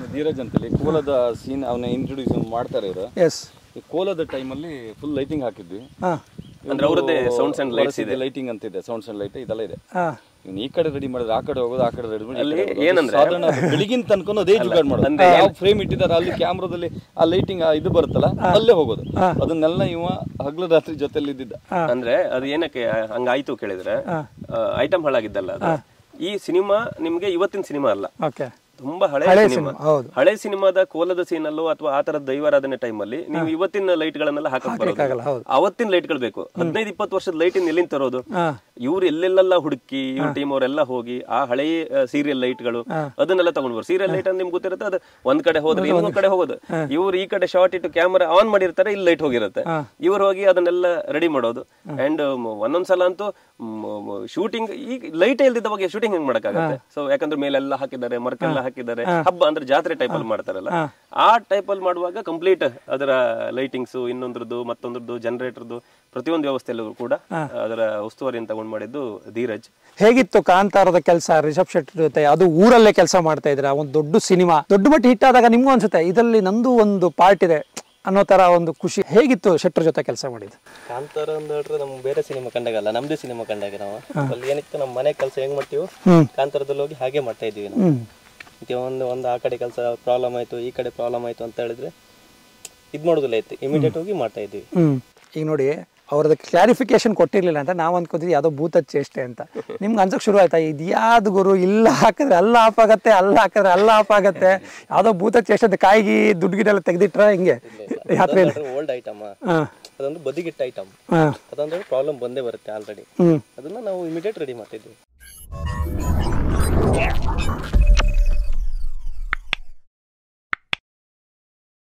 ಧೀರಜ್ ಅಂತೇಳಿ ಕೋಲದ ಸೀನ್ ಅವನ ಇಂಟ್ರೊಡ್ಯೂಸ್ ಮಾಡ್ತಾರೆ ಇವರು ಎಸ್ ಈ ಕೋಲದ ಟೈಮಲ್ಲಿ ಫುಲ್ ಲೈಟಿಂಗ್ ಹಾಕಿದ್ವಿ ಹಾಂ ಅಂದ್ರೆ ಅವ್ರದ್ದೇ ಸೌಂಡ್ಸ್ ಅಂಡ್ ಲೈಟ್ಸ್ ಇದೆ ಲೈಟಿಂಗ್ ಅಂತ ಇದೆ ಸೌಂಡ್ಸ್ ಅಂಡ್ ಲೈಟ್ ಇದೆಲ್ಲ ಇದೆ ಹಾಂ ಇವ್ನು ಈ ಕಡೆ ರೆಡಿ ಮಾಡಿದ್ರೆ ಆ ಕಡೆ ಹೋಗೋದು ಆ ಕಡೆ ರೆಡಿ ಮಾಡಿ ಈ ಕಡೆ ಹೋಗೋದು. ಏನಂದ್ರೆ- ಸಾಧಾರಣ ಅದು ಬೆಳಗಿನ ತನಕ ಅದೇ ಜುಗಾಡ್ ಮಾಡೋದು ಯಾವ ಫ್ರೇಮ್ ಇಟ್ಟಿದ್ದಾರೆ ಅಲ್ಲಿ ಕ್ಯಾಮ್ರಾದಲ್ಲಿ ಆ ಲೈಟಿಂಗ್ ಇದು ಬರುತ್ತಲ್ಲ ಅಲ್ಲೇ ಹೋಗೋದು ಅದನ್ನೆಲ್ಲ ಇವ ಹಗಲು ರಾತ್ರಿ ಜೊತೆಲಿ ಇದ್ದಿದ್ದ ಅಂದ್ರೆ ಅದು ಏನಕ್ಕೆ ಹಂಗಾಯ್ತು ಕೇಳಿದ್ರೆ ಐಟಮ್ ಹಾಳಾಗಿದ್ದಲ್ಲ ಅದು ಈ ಸಿನಿಮಾ ನಿಮ್ಗೆ ಇವತ್ತಿನ ಸಿನಿಮಾ ಅಲ್ಲ ಓಕೆ ತುಂಬಾ ಹಳೆ ಸಿನಿಮಾ ಹೌದು. ಹಳೆ ಸಿನಿಮಾದ ಕೋಲದ ಸೀನ್ ಅಲ್ಲೋ ಅಥವಾ ಆ ತರದ ದೈವಾರಾಧನೆ ಟೈಮ್ ಅಲ್ಲಿ ನೀವು ಇವತ್ತಿನ ಲೈಟ್ ಗಳನ್ನೆಲ್ಲ ಹಾಕಕ್ ಬರೋದು ಹೌದು. ಅವತ್ತಿನ ಲೈಟ್ ಗಳು ಬೇಕು ಹದಿನೈದು ಇಪ್ಪತ್ತು ವರ್ಷದ ಲೈಟ್ ಎಲ್ಲಿಂದ ತರೋದು ಹಾಂ ಇವ್ರು ಎಲ್ಲೆಲ್ಲ ಹುಡುಕಿ ಇವ್ರ ಟೀಮ್ ಅವರೆಲ್ಲ ಹೋಗಿ ಆ ಹಳೆಯ ಸೀರಿಯಲ್ ಲೈಟ್ ಗಳು ಅದನ್ನೆಲ್ಲ ತಗೊಂಡ್ ಬರ್ ಸೀರಿಯಲ್ ಲೈಟ್ ಅಂತ ನಿಮ್ಗೆ ಗೊತ್ತಿರುತ್ತೆ ಅದು ಒಂದ್ ಕಡೆ ಹೋದ್ರೆ ಇನ್ನೊಂದ್ ಕಡೆ ಹೋಗೋದು ಇವ್ರು ಈ ಕಡೆ ಶಾರ್ಟ್ ಇಟ್ಟು ಕ್ಯಾಮರಾ ಆನ್ ಮಾಡಿರ್ತಾರೆ ಇಲ್ಲಿ ಲೈಟ್ ಹೋಗಿರುತ್ತೆ ಇವ್ರು ಹೋಗಿ ಅದನ್ನೆಲ್ಲ ರೆಡಿ ಮಾಡೋದು ಅಂಡ್ ಒಂದೊಂದ್ಸಲ ಅಂತೂ ಶೂಟಿಂಗ್ ಈಗ ಲೈಟ್ ಇಲ್ದಿದ್ದ ಬಗ್ಗೆ ಶೂಟಿಂಗ್ ಹೆಂಗ್ ಮಾಡಕ್ಕಾಗತ್ತೆ ಸೊ ಯಾಕಂದ್ರೆ ಮೇಲೆಲ್ಲ ಹಾಕಿದ್ದಾರೆ ಮರಕೆಲ್ಲ ಹಾಕಿದ್ದಾರೆ ಹಬ್ಬ ಅಂದ್ರೆ ಜಾತ್ರೆ ಟೈಪ್ ಅಲ್ಲಿ ಮಾಡ್ತಾರಲ್ಲ ಆ ಟೈಪ್ ಅಲ್ಲಿ ಮಾಡುವಾಗ ಕಂಪ್ಲೀಟ್ ಅದರ ಲೈಟಿಂಗ್ಸ್ ಇನ್ನೊಂದ್ರದ್ದು ಮತ್ತೊಂದ್ರದ್ದು ಜನರೇಟರ್ದು ಪ್ರತಿಯೊಂದು ವ್ಯವಸ್ಥೆಯಲ್ಲೂ ಕೂಡ ಅದರ ಉಸ್ತುವಾರಿಯನ್ನು ತಗೊಂಡ್ ಮಾಡಿದ್ದು ಧೀರಜ್ ಹೇಗಿತ್ತು ಕಾಂತಾರದ ಕೆಲಸ ರಿಷಬ್ ಶೆಟ್ಟಿ ಜೊತೆ ಅದು ಊರಲ್ಲೇ ಕೆಲಸ ಮಾಡ್ತಾ ಇದ್ರ ಒಂದು ದೊಡ್ಡ ಸಿನಿಮಾ ದೊಡ್ಡ ಮಟ್ಟ ಹಿಟ್ ಆದಾಗ ನಿಮ್ಗೂ ಅನ್ಸುತ್ತೆ ಇದರಲ್ಲಿ ನಂದು ಒಂದು ಪಾರ್ಟ್ ಇದೆ ಅನ್ನೋ ತರ ಒಂದು ಖುಷಿ ಹೇಗಿತ್ತು ಶೆಟ್ಟರ್ ಜೊತೆ ಕೆಲಸ ಮಾಡಿದ್ದು ಕಾಂತಾರ ಅಂತ ಹೇಳಿದ್ರೆ ನಮ್ಗೆ ಬೇರೆ ಸಿನಿಮಾ ಕಂಡಾಗಲ್ಲ ನಮ್ದೇ ಸಿನಿಮಾ ಕಂಡಾಗ ನಾವು ಅಲ್ಲಿ ಏನಿತ್ತು ನಮ್ಮ ಮನೆ ಕೆಲಸ ಹೆಂಗ್ ಮಾಡ್ತೀವೋ ಕಾಂತಾರದಲ್ಲಿ ಹೋಗಿ ಹಾಗೆ ಮಾಡ್ತಾ ಇದೀವಿ ನಾವು ಮತ್ತೆ ಒಂದು ಒಂದು ಆ ಕಡೆ ಕೆಲಸ ಪ್ರಾಬ್ಲಮ್ ಆಯ್ತು ಈ ಕಡೆ ಪ್ರಾಬ್ಲಮ್ ಆಯ್ತು ಅಂತ ಹೇಳಿದ್ರೆ ಇದ್ ಮಾಡೋದಿಲ್ಲ ಇತ್ತು ಇಮಿಡಿಯೇಟ್ ಹೋಗಿ ಮಾಡ್ತಾ ಇದೀವಿ ಹ್ಮ್ ಈಗ ನೋಡಿ ಅವ್ರದ್ದು ಕ್ಲಾರಿಫಿಕೇಶನ್ ಕೊಟ್ಟಿರ್ಲಿಲ್ಲ ಅಂತ ನಾವು ಅನ್ಕೋತೀವಿ ಯಾವುದೋ ಭೂತ ಚೇಷ್ಟೆ ಅಂತ ನಿಮ್ಗೆ ಅನ್ಸಕ್ ಶುರು ಆಯ್ತಾ ಇದು ಯಾವ್ದು ಗುರು ಇಲ್ಲ ಹಾಕಿದ್ರೆ ಅಲ್ಲ ಆಫ್ ಆಗತ್ತೆ ಅಲ್ಲ ಹಾಕಿದ್ರೆ ಅಲ್ಲ ಆಫ್ ಆಗತ್ತೆ ಯಾವುದೋ ಭೂತ ಚೇಷ್ಟೆ ಅಂತ ಕಾಯಿಗೆ ದುಡ್ಡು ಗಿಡ ತೆಗ್ದಿಟ್ರ ಹಿಂಗೆ ಯಾತ್ರೆ ಓಲ್ಡ್ ಐಟಮ್ ಹಾಂ ಅದೊಂದು ಬದಿಗಿಟ್ಟ ಐಟಮ್ ಹಾಂ ಅದೊಂದು ಪ್ರಾಬ್ಲಮ್ ಬಂದೇ ಬರುತ್ತೆ ಆಲ್ರೆಡಿ ಹ್ಞೂ ಅದನ್ನ ನಾವು ಇಮಿಡಿಯೇಟ್ ರೆಡಿ ಮಾಡ್ತಿದ್ವಿ